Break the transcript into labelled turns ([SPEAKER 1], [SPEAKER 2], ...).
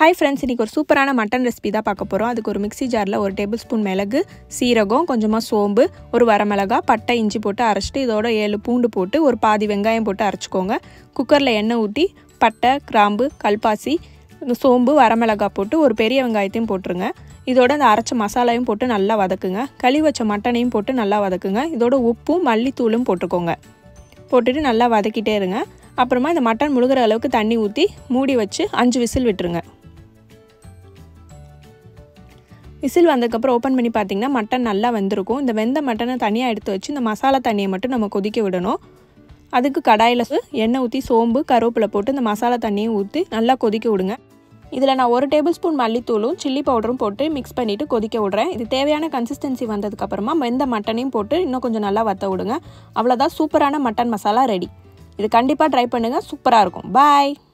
[SPEAKER 1] hi friends இன்றைக்கி ஒரு சூப்பரான மட்டன் ரெசிபி தான் பார்க்க போகிறோம் அதுக்கு ஒரு மிக்ஸி ஜாரில் ஒரு டேபிள் ஸ்பூன் மிளகு சீரகம் கொஞ்சமாக சோம்பு ஒரு வரமிளகா பட்டை இஞ்சி போட்டு அரைச்சிட்டு இதோட ஏழு பூண்டு போட்டு ஒரு பாதி வெங்காயம் போட்டு அரைச்சிக்கோங்க குக்கரில் எண்ணெய் ஊற்றி பட்டை கிராம்பு கல்பாசி சோம்பு வரமிளகா போட்டு ஒரு பெரிய வெங்காயத்தையும் போட்டுருங்க இதோட அந்த அரைச்ச மசாலாவையும் போட்டு நல்லா வதக்குங்க களி வச்ச மட்டனையும் போட்டு நல்லா வதக்குங்க இதோட உப்பும் மல்லித்தூளும் போட்டுக்கோங்க போட்டுட்டு நல்லா வதக்கிட்டே இருங்க அப்புறமா இந்த மட்டன் முழுகிற அளவுக்கு தண்ணி ஊற்றி மூடி வச்சு அஞ்சு விசில் விட்டுருங்க விசில் வந்ததுக்கப்புறம் ஓப்பன் பண்ணி பார்த்தீங்கன்னா மட்டன் நல்லா வெந்திருக்கும் இந்த வெந்த மட்டனை தனியாக எடுத்து வச்சு இந்த மசாலா தண்ணியை மட்டும் நம்ம கொதிக்க விடணும் அதுக்கு கடாயில் எண்ணெய் ஊற்றி சோம்பு கருவேப்பிலை போட்டு இந்த மசாலா தண்ணியும் ஊற்றி நல்லா கொதிக்க விடுங்க இதில் நான் ஒரு டேபிள் ஸ்பூன் மல்லித்தூளும் சில்லி பவுடரும் போட்டு மிக்ஸ் பண்ணிவிட்டு கொதிக்க விட்றேன் இது தேவையான கன்சிஸ்டன்சி வந்ததுக்கப்புறமா வெந்த மட்டனையும் போட்டு இன்னும் கொஞ்சம் நல்லா வற்ற விடுங்க அவ்வளோதான் சூப்பரான மட்டன் மசாலா ரெடி இது கண்டிப்பாக ட்ரை பண்ணுங்கள் சூப்பராக இருக்கும் பாய்